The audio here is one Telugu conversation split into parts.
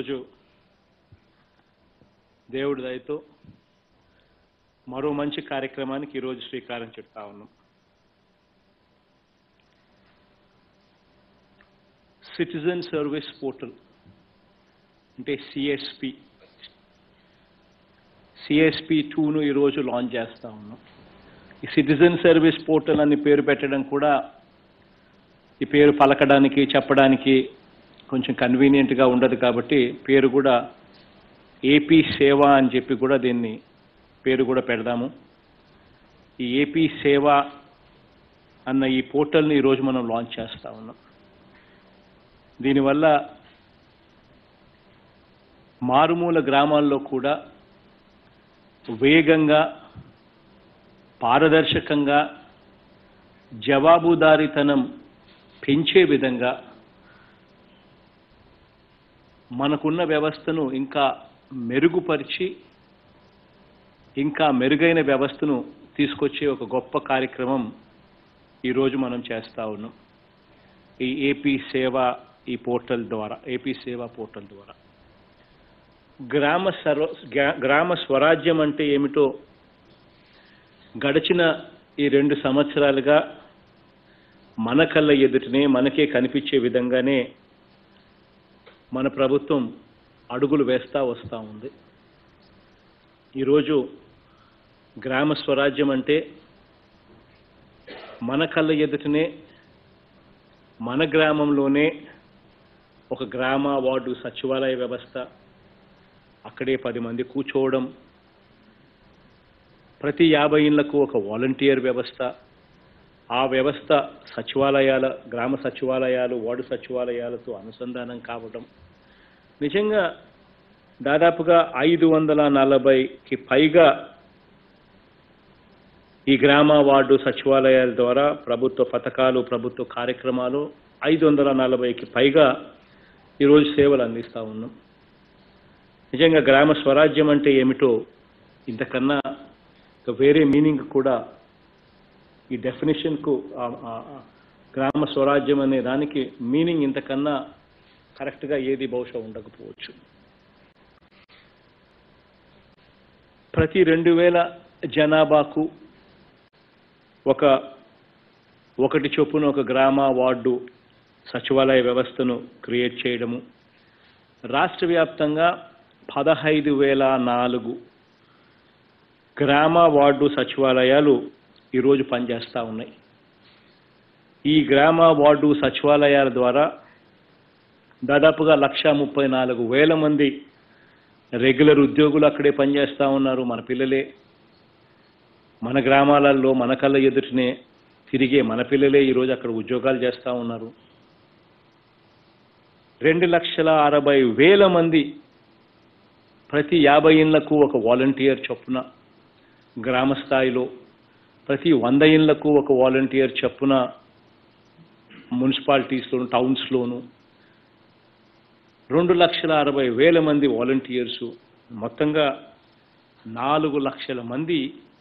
ఈరోజు దేవుడి దయతో మరో మంచి కార్యక్రమానికి ఈరోజు శ్రీకారం చుడతా ఉన్నాం సిటిజన్ సర్వీస్ పోర్టల్ అంటే సిఎస్పి సిఎస్పి టూను ఈరోజు లాంచ్ చేస్తా ఉన్నాం ఈ సిటిజన్ సర్వీస్ పోర్టల్ అని పేరు పెట్టడం కూడా ఈ పేరు పలకడానికి చెప్పడానికి కొంచెం కన్వీనియంట్గా ఉండదు కాబట్టి పేరు కూడా ఏపీ సేవ అని చెప్పి కూడా దీన్ని పేరు కూడా పెడదాము ఈ ఏపీ సేవ అన్న ఈ పోర్టల్ని ఈరోజు మనం లాంచ్ చేస్తా ఉన్నాం దీనివల్ల మారుమూల గ్రామాల్లో కూడా వేగంగా పారదర్శకంగా జవాబుదారీతనం పెంచే విధంగా మనకున్న వ్యవస్థను ఇంకా మెరుగుపరిచి ఇంకా మెరుగైన వ్యవస్థను తీసుకొచ్చే ఒక గొప్ప కార్యక్రమం ఈరోజు మనం చేస్తా ఉన్నాం ఈ ఏపీ సేవ ఈ పోర్టల్ ద్వారా ఏపీ సేవ పోర్టల్ ద్వారా గ్రామ సర్వ గ్రా- గ్రామ స్వరాజ్యం అంటే ఏమిటో గడిచిన ఈ రెండు సంవత్సరాలుగా మన కళ్ళ ఎదుటనే మనకే కనిపించే విధంగానే మన ప్రభుత్వం అడుగులు వేస్తా వస్తూ ఉంది ఈరోజు గ్రామ స్వరాజ్యం అంటే మన కళ్ళ ఎదుటనే మన గ్రామంలోనే ఒక గ్రామ వార్డు సచివాలయ వ్యవస్థ అక్కడే పది మంది కూర్చోవడం ప్రతి యాభై ఇళ్లకు ఒక వాలంటీర్ వ్యవస్థ ఆ వ్యవస్థ సచివాలయాల గ్రామ సచివాలయాలు వార్డు సచివాలయాలతో అనుసంధానం కావడం నిజంగా దాదాపుగా ఐదు వందల నలభైకి పైగా ఈ గ్రామ వార్డు సచివాలయాల ద్వారా ప్రభుత్వ పథకాలు ప్రభుత్వ కార్యక్రమాలు ఐదు వందల నలభైకి పైగా ఈరోజు సేవలు అందిస్తూ ఉన్నాం నిజంగా గ్రామ స్వరాజ్యం అంటే ఏమిటో ఇంతకన్నా ఇక వేరే మీనింగ్ కూడా ఈ డెఫినేషన్కు ఆ- ఆ- ఆ గ్రామ స్వరాజ్యం అనే దానికి మీనింగ్ ఇంతకన్నా కరెక్ట్గా ఏది బహుశా ఉండకపోవచ్చు ప్రతి రెండు వేల జనాభాకు ఒక ఒకటి చొప్పున ఒక గ్రామ వార్డు సచివాలయ వ్యవస్థను క్రియేట్ చేయడము రాష్ట్ర వ్యాప్తంగా పదహైదు వేల నాలుగు గ్రామ వార్డు సచివాలయాలు ఈరోజు పనిచేస్తూ ఉన్నాయి ఈ గ్రామ వార్డు సచివాలయాల ద్వారా దాదాపుగా లక్ష ముప్పై నాలుగు వేల మంది రెగ్యులర్ ఉద్యోగులు అక్కడే పనిచేస్తూ ఉన్నారు మన పిల్లలే మన గ్రామాలలో మన కళ్ళ ఎదుటనే తిరిగే మన పిల్లలే ఈరోజు అక్కడ ఉద్యోగాలు చేస్తూ ఉన్నారు రెండు లక్షల అరవై వేల మంది ప్రతి యాభై ఇళ్లకు ఒక వాలంటీర్ చొప్పున గ్రామ స్థాయిలో ప్రతి వంద ఇళ్లకు ఒక వాలంటీర్ చొప్పున మున్సిపాలిటీస్లోను టౌన్స్లోను రెండు లక్షల అరవై వేల మంది వాలంటీర్సు మొత్తంగా నాలుగు లక్షల మంది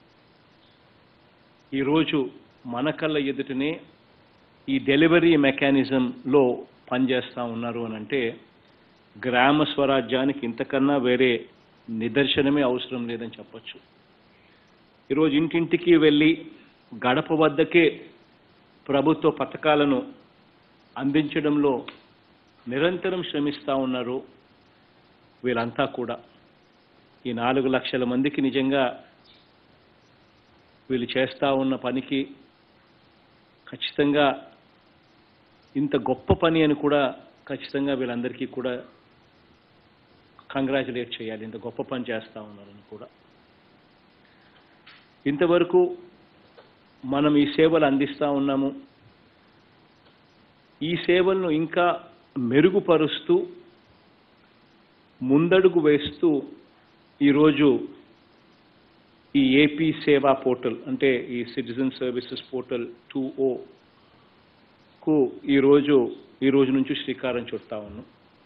ఈరోజు మన కళ్ళ ఎదుటనే ఈ డెలివరీ మెకానిజంలో పనిచేస్తూ ఉన్నారు అని అంటే గ్రామ స్వరాజ్యానికి ఇంతకన్నా వేరే నిదర్శనమే అవసరం లేదని చెప్పొచ్చు ఈరోజు ఇంటింటికి వెళ్ళి గడప వద్దకే ప్రభుత్వ పథకాలను అందించడంలో నిరంతరం శ్రమిస్తూ ఉన్నారు వీళ్ళంతా కూడా ఈ నాలుగు లక్షల మందికి నిజంగా వీళ్ళు చేస్తూ ఉన్న పనికి ఖచ్చితంగా ఇంత గొప్ప పని అని కూడా ఖచ్చితంగా వీళ్ళందరికీ కూడా కంగ్రాచులేట్ చేయాలి ఇంత గొప్ప పని చేస్తూ ఉన్నారని కూడా ఇంతవరకు మనం ఈ సేవలు అందిస్తూ ఉన్నాము ఈ సేవలను ఇంకా మెరుగుపరుస్తూ ముందడుగు వేస్తూ ఈరోజు ఈ ఏపీ సేవా పోర్టల్ అంటే ఈ సిటిజన్ సర్వీసెస్ పోర్టల్ టూ ఓకు ఈరోజు ఈ రోజు నుంచి శ్రీకారం చుడతా ఉన్నాం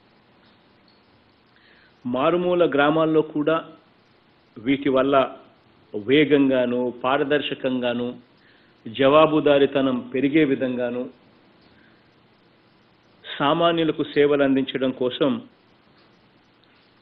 మారుమూల గ్రామాల్లో కూడా వీటి వల్ల వేగంగాను పారదర్శకంగాను జవాబుదారితనం పెరిగే విధంగాను సామాన్యులకు సేవలు అందించడం కోసం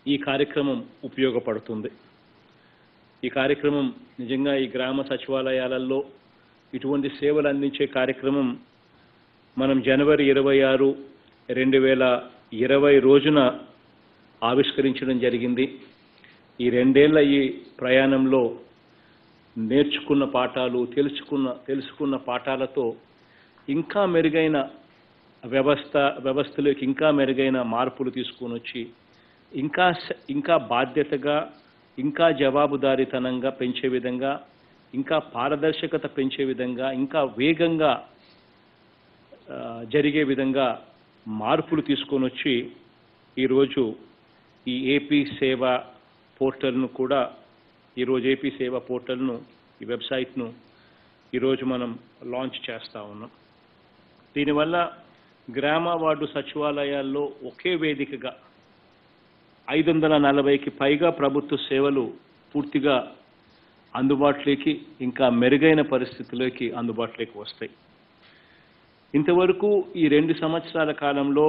ఈ కార్యక్రమం ఉపయోగపడుతుంది ఈ కార్యక్రమం నిజంగా ఈ గ్రామ సచివాలయాలలో ఇటువంటి సేవలు అందించే కార్యక్రమం మనం జనవరి ఇరవై ఆరు రెండు వేల ఇరవై రోజున ఆవిష్కరించడం జరిగింది ఈ రెండేళ్ల ఈ ప్రయాణంలో నేర్చుకున్న పాఠాలు తెలుసుకున్న తెలుసుకున్న పాఠాలతో ఇంకా మెరుగైన వ్యవస్థ వ్యవస్థలోకి ఇంకా మెరుగైన మార్పులు తీసుకొని వచ్చి ఇంకా స- ఇంకా బాధ్యతగా ఇంకా జవాబుదారీతనంగా పెంచే విధంగా ఇంకా పారదర్శకత పెంచే విధంగా ఇంకా వేగంగా ఆ, జరిగే విధంగా మార్పులు తీసుకొని వచ్చి ఈరోజు ఈ ఏపీ సేవ పోర్టల్ను కూడా ఈరోజు ఏపీ సేవ పోర్టల్ను ఈ వెబ్సైట్ను ఈరోజు మనం లాంచ్ చేస్తా ఉన్నాం దీనివల్ల గ్రామ వార్డు సచివాలయాల్లో ఒకే వేదికగా ఐదు వందల నలభైకి పైగా ప్రభుత్వ సేవలు పూర్తిగా అందుబాటులోకి ఇంకా మెరుగైన పరిస్థితుల్లోకి అందుబాటులోకి వస్తాయి ఇంతవరకు ఈ రెండు సంవత్సరాల కాలంలో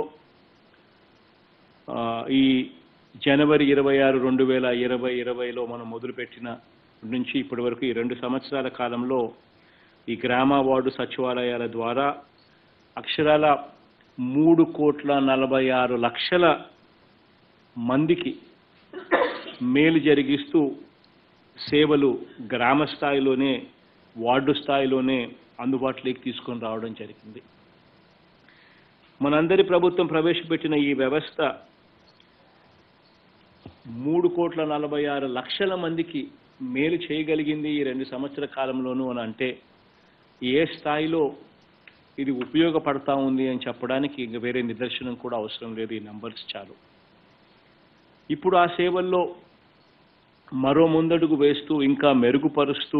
ఆ, ఈ జనవరి ఇరవై ఆరు రెండు వేల ఇరవై ఇరవైలో మనం మొదలుపెట్టిన నుంచి ఇప్పటి వరకు ఈ రెండు సంవత్సరాల కాలంలో ఈ గ్రామ వార్డు సచివాలయాల ద్వారా అక్షరాల మూడు కోట్ల నలభై ఆరు లక్షల మందికి మేలు జరిగిస్తూ సేవలు గ్రామ స్థాయిలోనే వార్డు స్థాయిలోనే అందుబాటులోకి తీసుకొని రావడం జరిగింది మనందరి ప్రభుత్వం ప్రవేశపెట్టిన ఈ వ్యవస్థ మూడు కోట్ల నలభై ఆరు లక్షల మందికి మేలు చేయగలిగింది ఈ రెండు సంవత్సరాల కాలంలోనూ అని అంటే ఏ స్థాయిలో ఇది ఉపయోగపడతా ఉంది అని చెప్పడానికి ఇంక వేరే నిదర్శనం కూడా అవసరం లేదు ఈ నంబర్స్ చాలు ఇప్పుడు ఆ సేవల్లో మరో ముందడుగు వేస్తూ ఇంకా మెరుగుపరుస్తూ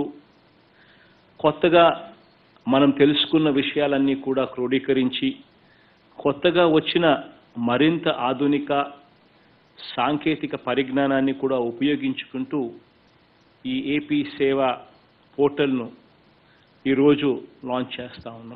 కొత్తగా మనం తెలుసుకున్న విషయాలన్నీ కూడా క్రోడీకరించి కొత్తగా వచ్చిన మరింత ఆధునిక సాంకేతిక పరిజ్ఞానాన్ని కూడా ఉపయోగించుకుంటూ ఈ ఏపీ సేవ పోర్టల్ను ఈరోజు లాంచ్ చేస్తా ఉన్నాం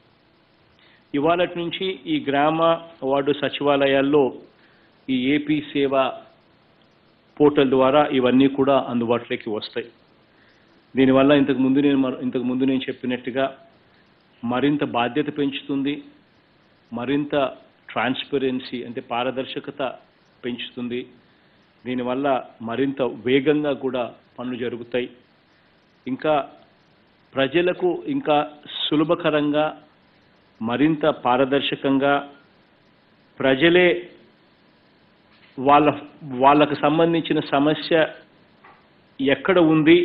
ఇవాళటి నుంచి ఈ గ్రామ వార్డు సచివాలయాల్లో ఈ ఏపీ సేవ పోర్టల్ ద్వారా ఇవన్నీ కూడా అందుబాటులోకి వస్తాయి దీనివల్ల ఇంతకు ముందు నేను మర- ఇంతకు ముందు నేను చెప్పినట్టుగా మరింత బాధ్యత పెంచుతుంది మరింత ట్రాన్స్పరెన్సీ అంటే పారదర్శకత పెంచుతుంది దీనివల్ల మరింత వేగంగా కూడా పనులు జరుగుతాయి ఇంకా ప్రజలకు ఇంకా సులభకరంగా మరింత పారదర్శకంగా ప్రజలే వాళ్ళ వాళ్ళకు సంబంధించిన సమస్య ఎక్కడ ఉంది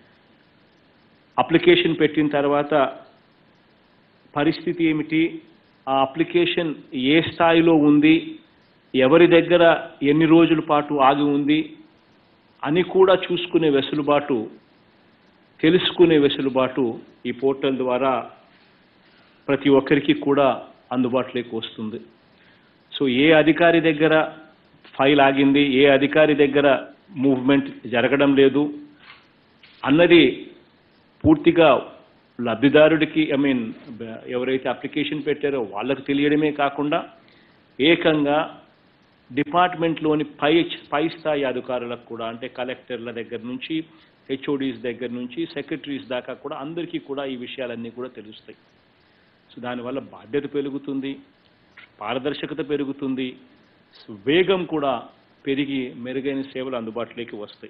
అప్లికేషన్ పెట్టిన తర్వాత పరిస్థితి ఏమిటి ఆ అప్లికేషన్ ఏ స్థాయిలో ఉంది ఎవరి దగ్గర ఎన్ని రోజుల పాటు ఆగి ఉంది అని కూడా చూసుకునే వెసులుబాటు తెలుసుకునే వెసులుబాటు ఈ పోర్టల్ ద్వారా ప్రతి ఒక్కరికి కూడా అందుబాటులోకి వస్తుంది సో ఏ అధికారి దగ్గర ఫైల్ ఆగింది ఏ అధికారి దగ్గర మూవ్మెంట్ జరగడం లేదు అన్నది పూర్తిగా లబ్ధిదారుడికి ఐ మీన్ ఎవరైతే అప్లికేషన్ పెట్టారో వాళ్ళకు తెలియడమే కాకుండా ఏకంగా డిపార్ట్మెంట్లోని పై పై స్థాయి అధికారులకు కూడా అంటే కలెక్టర్ల దగ్గర నుంచి హెచ్ఓడీస్ దగ్గర నుంచి సెక్రటరీస్ దాకా కూడా అందరికీ కూడా ఈ విషయాలన్నీ కూడా తెలుస్తాయి సో దానివల్ల బాధ్యత పెరుగుతుంది పారదర్శకత పెరుగుతుంది సో వేగం కూడా పెరిగి మెరుగైన సేవలు అందుబాటులోకి వస్తాయి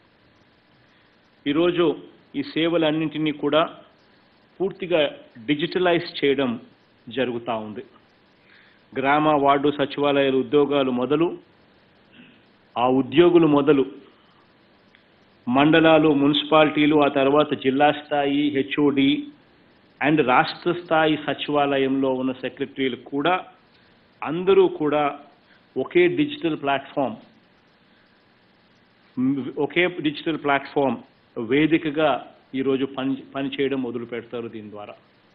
ఈరోజు ఈ సేవలన్నింటినీ కూడా పూర్తిగా డిజిటలైజ్ చేయడం జరుగుతూ ఉంది గ్రామ వార్డు సచివాలయాల ఉద్యోగాలు మొదలు ఆ ఉద్యోగులు మొదలు మండలాలు మున్సిపాలిటీలు ఆ తర్వాత జిల్లా స్థాయి హెచ్ఓడి అండ్ రాష్ట్ర స్థాయి సచివాలయంలో ఉన్న సెక్రటరీలు కూడా అందరూ కూడా ఒకే డిజిటల్ ప్లాట్ఫామ్ మ్, ఒకే డిజిటల్ ప్లాట్ఫామ్ వేదికగా ఈరోజు పని పనిచేయడం మొదలు పెడతారు దీని ద్వారా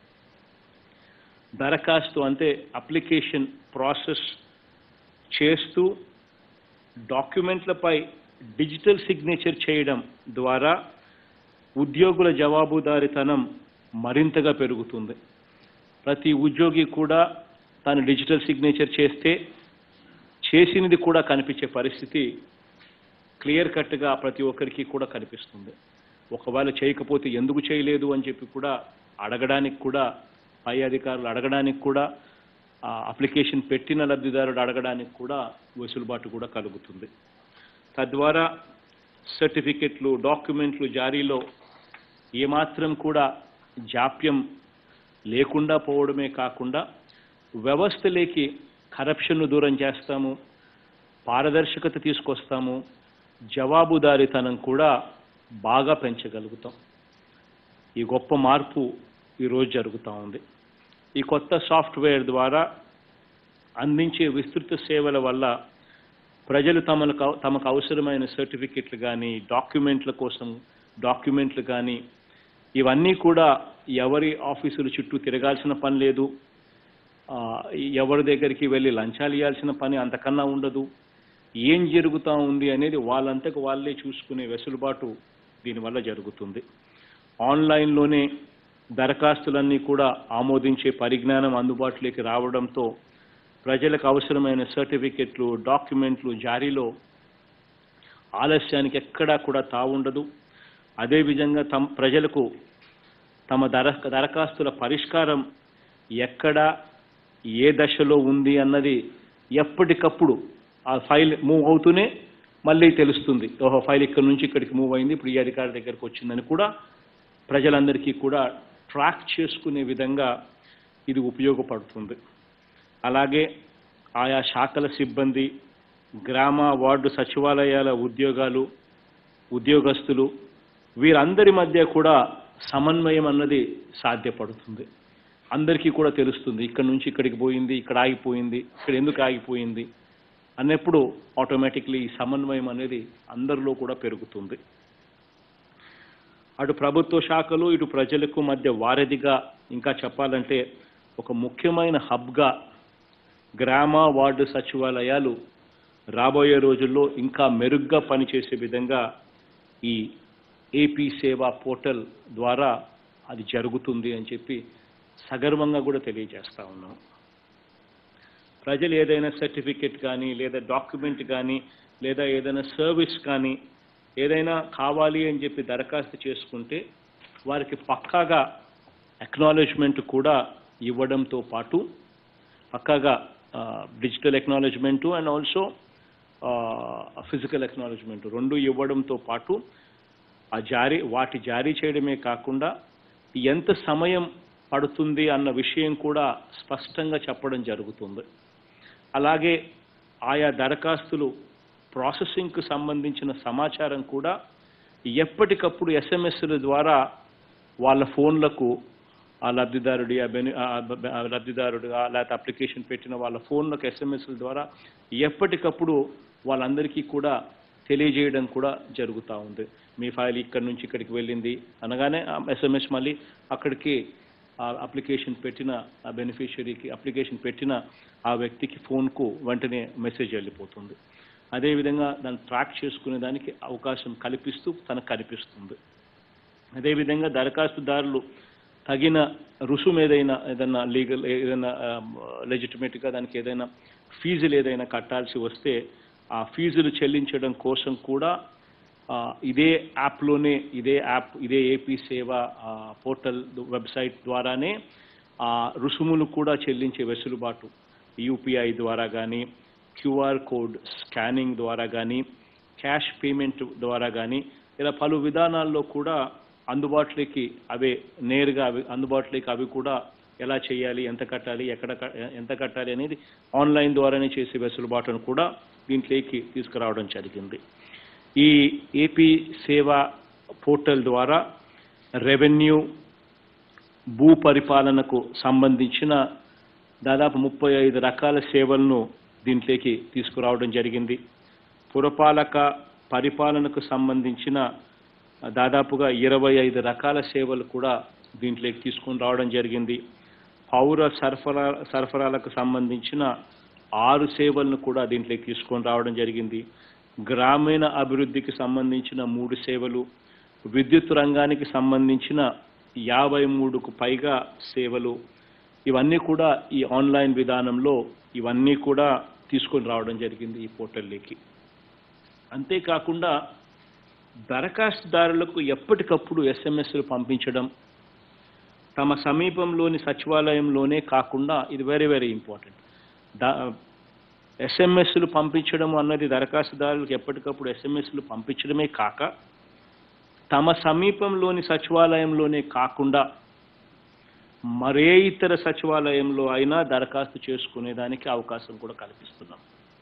దరఖాస్తు అంటే అప్లికేషన్ ప్రాసెస్ చేస్తూ డాక్యుమెంట్లపై డిజిటల్ సిగ్నేచర్ చేయడం ద్వారా ఉద్యోగుల జవాబుదారితనం మరింతగా పెరుగుతుంది ప్రతి ఉద్యోగి కూడా తాను డిజిటల్ సిగ్నేచర్ చేస్తే చేసినది కూడా కనిపించే పరిస్థితి క్లియర్ కట్గా ప్రతి ఒక్కరికి కూడా కనిపిస్తుంది ఒకవేళ చేయకపోతే ఎందుకు చేయలేదు అని చెప్పి కూడా అడగడానికి కూడా పై అధికారులు అడగడానికి కూడా ఆ అప్లికేషన్ పెట్టిన లబ్ధిదారుడు అడగడానికి కూడా వెసులుబాటు కూడా కలుగుతుంది తద్వారా సర్టిఫికెట్లు డాక్యుమెంట్లు జారీలో ఏమాత్రం కూడా జాప్యం లేకుండా పోవడమే కాకుండా వ్యవస్థలోకి కరప్షన్ను దూరం చేస్తాము పారదర్శకత తీసుకొస్తాము జవాబుదారీతనం కూడా బాగా పెంచగలుగుతాం ఈ గొప్ప మార్పు ఈరోజు జరుగుతూ ఉంది ఈ కొత్త సాఫ్ట్వేర్ ద్వారా అందించే విస్తృత సేవల వల్ల ప్రజలు తమకు తమకు అవసరమైన సర్టిఫికెట్లు కానీ డాక్యుమెంట్ల కోసం డాక్యుమెంట్లు కానీ ఇవన్నీ కూడా ఎవరి ఆఫీసుల చుట్టూ తిరగాల్సిన పని లేదు ఆ, ఎవరి దగ్గరికి వెళ్ళి లంచాలు ఇవ్వాల్సిన పని అంతకన్నా ఉండదు ఏం జరుగుతూ ఉంది అనేది వాళ్ళంతకు వాళ్ళే చూసుకునే వెసులుబాటు దీనివల్ల జరుగుతుంది ఆన్లైన్లోనే దరఖాస్తులన్నీ కూడా ఆమోదించే పరిజ్ఞానం అందుబాటులోకి రావడంతో ప్రజలకు అవసరమైన సర్టిఫికెట్లు డాక్యుమెంట్లు జారీలో ఆలస్యానికి ఎక్కడా కూడా తావుండదు అదేవిధంగా తమ ప్రజలకు తమ దర దరఖాస్తుల పరిష్కారం ఎక్కడ ఏ దశలో ఉంది అన్నది ఎప్పటికప్పుడు ఆ ఫైల్ మూవ్ అవుతూనే మళ్ళీ తెలుస్తుంది ఓహో ఫైల్ ఇక్కడ నుంచి ఇక్కడికి మూవ్ అయింది ఇప్పుడు ఈ అధికారి దగ్గరకు వచ్చిందని కూడా ప్రజలందరికీ కూడా ట్రాక్ చేసుకునే విధంగా ఇది ఉపయోగపడుతుంది అలాగే ఆయా శాఖల సిబ్బంది గ్రామ వార్డు సచివాలయాల ఉద్యోగాలు ఉద్యోగస్తులు వీరందరి మధ్య కూడా సమన్వయం అన్నది సాధ్యపడుతుంది అందరికీ కూడా తెలుస్తుంది ఇక్కడ నుంచి ఇక్కడికి పోయింది ఇక్కడ ఆగిపోయింది ఇక్కడ ఎందుకు ఆగిపోయింది అన్నప్పుడు ఆటోమేటిక్లీ ఈ సమన్వయం అనేది అందరిలో కూడా పెరుగుతుంది అటు ప్రభుత్వ శాఖలు ఇటు ప్రజలకు మధ్య వారధిగా ఇంకా చెప్పాలంటే ఒక ముఖ్యమైన హబ్గా గ్రామ వార్డు సచివాలయాలు రాబోయే రోజుల్లో ఇంకా మెరుగ్గా పనిచేసే విధంగా ఈ ఏపీ సేవా పోర్టల్ ద్వారా అది జరుగుతుంది అని చెప్పి సగర్వంగా కూడా తెలియజేస్తా ఉన్నాం ప్రజలు ఏదైనా సర్టిఫికెట్ కానీ లేదా డాక్యుమెంట్ కానీ లేదా ఏదైనా సర్వీస్ కానీ ఏదైనా కావాలి అని చెప్పి దరఖాస్తు చేసుకుంటే వారికి పక్కాగా అక్నాలెడ్జ్మెంట్ కూడా ఇవ్వడంతో పాటు పక్కాగా digital acknowledgement and also physical acknowledgement రెండు ఇవ్వడంతో పాటు ఆ జారీ వాటి జారీ చేయడమే కాకుండా ఎంత సమయం పడుతుంది అన్న విషయం కూడా స్పష్టంగా చెప్పడం జరుగుతుంది అలాగే ఆయా దరఖాస్తులు ప్రాసెసింగ్కు సంబంధించిన సమాచారం కూడా ఎప్పటికప్పుడు ఎస్ఎంఎస్ల ద్వారా వాళ్ళ ఫోన్లకు ఆ లబ్ధిదారుడి ఆ బెని ఆ బ- ఆ లబ్ధిదారుడుగా లేకపోతే అప్లికేషన్ పెట్టిన వాళ్ళ ఫోన్లకు ఎస్ఎంఎస్ల ద్వారా ఎప్పటికప్పుడు వాళ్ళందరికీ కూడా తెలియజేయడం కూడా జరుగుతూ ఉంది మీ ఫైల్ ఇక్కడి నుంచి ఇక్కడికి వెళ్ళింది అనగానే ఎస్ఎంఎస్ మళ్ళీ అక్కడికి ఆ అప్లికేషన్ పెట్టిన ఆ బెనిఫిషియరీకి అప్లికేషన్ పెట్టిన ఆ వ్యక్తికి ఫోన్కు వెంటనే మెసేజ్ వెళ్ళిపోతుంది అదేవిధంగా దాన్ని ట్రాక్ చేసుకునే దానికి అవకాశం కల్పిస్తూ తనకు కనిపిస్తుంది అదేవిధంగా దరఖాస్తుదారులు తగిన రుసుము ఏదైనా ఏదైనా లీగల్ ఏదైనా లెజిటిమేట్గా దానికి ఏదైనా ఫీజులు ఏదైనా కట్టాల్సి వస్తే ఆ ఫీజులు చెల్లించడం కోసం కూడా ఆ, ఇదే యాప్లోనే ఇదే యాప్ ఇదే ఏపీ సేవ ఆ, పోర్టల్ వెబ్సైట్ ద్వారానే ఆ రుసుములు కూడా చెల్లించే వెసులుబాటు యూపీఐ ద్వారా కానీ క్యూఆర్ కోడ్ స్కానింగ్ ద్వారా కానీ క్యాష్ పేమెంట్ ద్వారా కానీ ఇలా పలు విధానాల్లో కూడా అందుబాటులోకి అవే నేరుగా అవి అందుబాటులోకి అవి కూడా ఎలా చేయాలి ఎంత కట్టాలి ఎక్కడ క- ఎంత కట్టాలి అనేది ఆన్లైన్ ద్వారానే చేసే వెసులుబాటును కూడా దీంట్లోకి తీసుకురావడం జరిగింది ఈ ఏపీ సేవా పోర్టల్ ద్వారా రెవెన్యూ భూ పరిపాలనకు సంబంధించిన దాదాపు ముప్పై ఐదు రకాల సేవలను దీంట్లోకి తీసుకురావడం జరిగింది పురపాలక పరిపాలనకు సంబంధించిన దాదాపుగా ఇరవై ఐదు రకాల సేవలు కూడా దీంట్లోకి తీసుకొని రావడం జరిగింది పౌర సరఫరా సరఫరాలకు సంబంధించిన ఆరు సేవలను కూడా దీంట్లోకి తీసుకొని రావడం జరిగింది గ్రామీణ అభివృద్ధికి సంబంధించిన మూడు సేవలు విద్యుత్ రంగానికి సంబంధించిన యాభై మూడుకు పైగా సేవలు ఇవన్నీ కూడా ఈ ఆన్లైన్ విధానంలో ఇవన్నీ కూడా తీసుకొని రావడం జరిగింది ఈ పోర్టల్లోకి అంతేకాకుండా దరఖాస్తుదారులకు ఎప్పటికప్పుడు ఎస్ఎంఎస్లు పంపించడం తమ సమీపంలోని సచివాలయంలోనే కాకుండా ఇది వెరీ వెరీ ఇంపార్టెంట్ దా ఎస్ఎంఎస్లు పంపించడం అన్నది దరఖాస్తుదారులకు ఎప్పటికప్పుడు ఎస్ఎంఎస్లు పంపించడమే కాక తమ సమీపంలోని సచివాలయంలోనే కాకుండా మరే ఇతర సచివాలయంలో అయినా దరఖాస్తు చేసుకునేదానికి అవకాశం కూడా కల్పిస్తున్నాం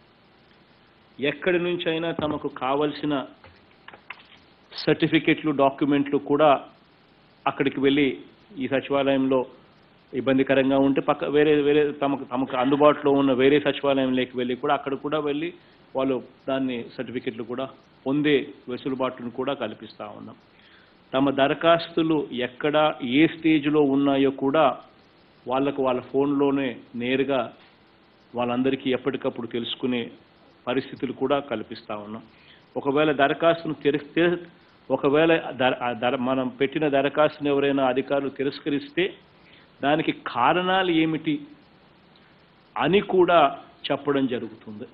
ఎక్కడి నుంచి అయినా తమకు కావలసిన సర్టిఫికెట్లు డాక్యుమెంట్లు కూడా అక్కడికి వెళ్ళి ఈ సచివాలయంలో ఇబ్బందికరంగా ఉంటే పక్క వేరే వేరే తమకు తమకు అందుబాటులో ఉన్న వేరే సచివాలయంలోకి వెళ్ళి కూడా అక్కడ కూడా వెళ్ళి వాళ్ళు దాన్ని సర్టిఫికెట్లు కూడా పొందే వెసులుబాటును కూడా కల్పిస్తూ ఉన్నాం తమ దరఖాస్తులు ఎక్కడ ఏ స్టేజ్లో ఉన్నాయో కూడా వాళ్ళకు వాళ్ళ ఫోన్లోనే నేరుగా వాళ్ళందరికీ ఎప్పటికప్పుడు తెలుసుకునే పరిస్థితులు కూడా కల్పిస్తూ ఉన్నాం ఒకవేళ దరఖాస్తును తెరిస్తే ఒకవేళ దర ఆ దర మనం పెట్టిన దరఖాస్తును ఎవరైనా అధికారులు తిరస్కరిస్తే దానికి కారణాలు ఏమిటి అని కూడా చెప్పడం జరుగుతుంది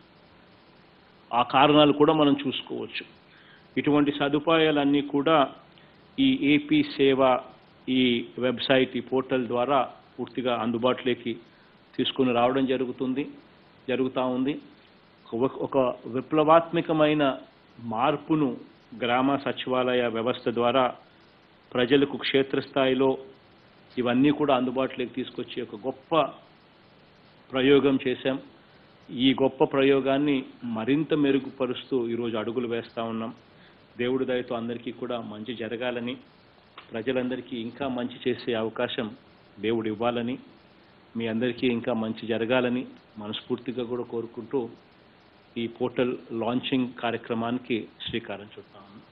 ఆ కారణాలు కూడా మనం చూసుకోవచ్చు ఇటువంటి సదుపాయాలన్నీ కూడా ఈ ఏపీ సేవ ఈ వెబ్సైట్ ఈ పోర్టల్ ద్వారా పూర్తిగా అందుబాటులోకి తీసుకుని రావడం జరుగుతుంది జరుగుతూ ఉంది ఒక- ఒక విప్లవాత్మకమైన మార్పును గ్రామ సచివాలయ వ్యవస్థ ద్వారా ప్రజలకు క్షేత్రస్థాయిలో ఇవన్నీ కూడా అందుబాటులోకి తీసుకొచ్చి ఒక గొప్ప ప్రయోగం చేశాం ఈ గొప్ప ప్రయోగాన్ని మరింత మెరుగుపరుస్తూ ఈరోజు అడుగులు వేస్తూ ఉన్నాం దేవుడి దయతో అందరికీ కూడా మంచి జరగాలని ప్రజలందరికీ ఇంకా మంచి చేసే అవకాశం దేవుడు ఇవ్వాలని మీ అందరికీ ఇంకా మంచి జరగాలని మనస్ఫూర్తిగా కూడా కోరుకుంటూ ఈ పోర్టల్ లాంచింగ్ కార్యక్రమానికి శ్రీకారం చుడతాము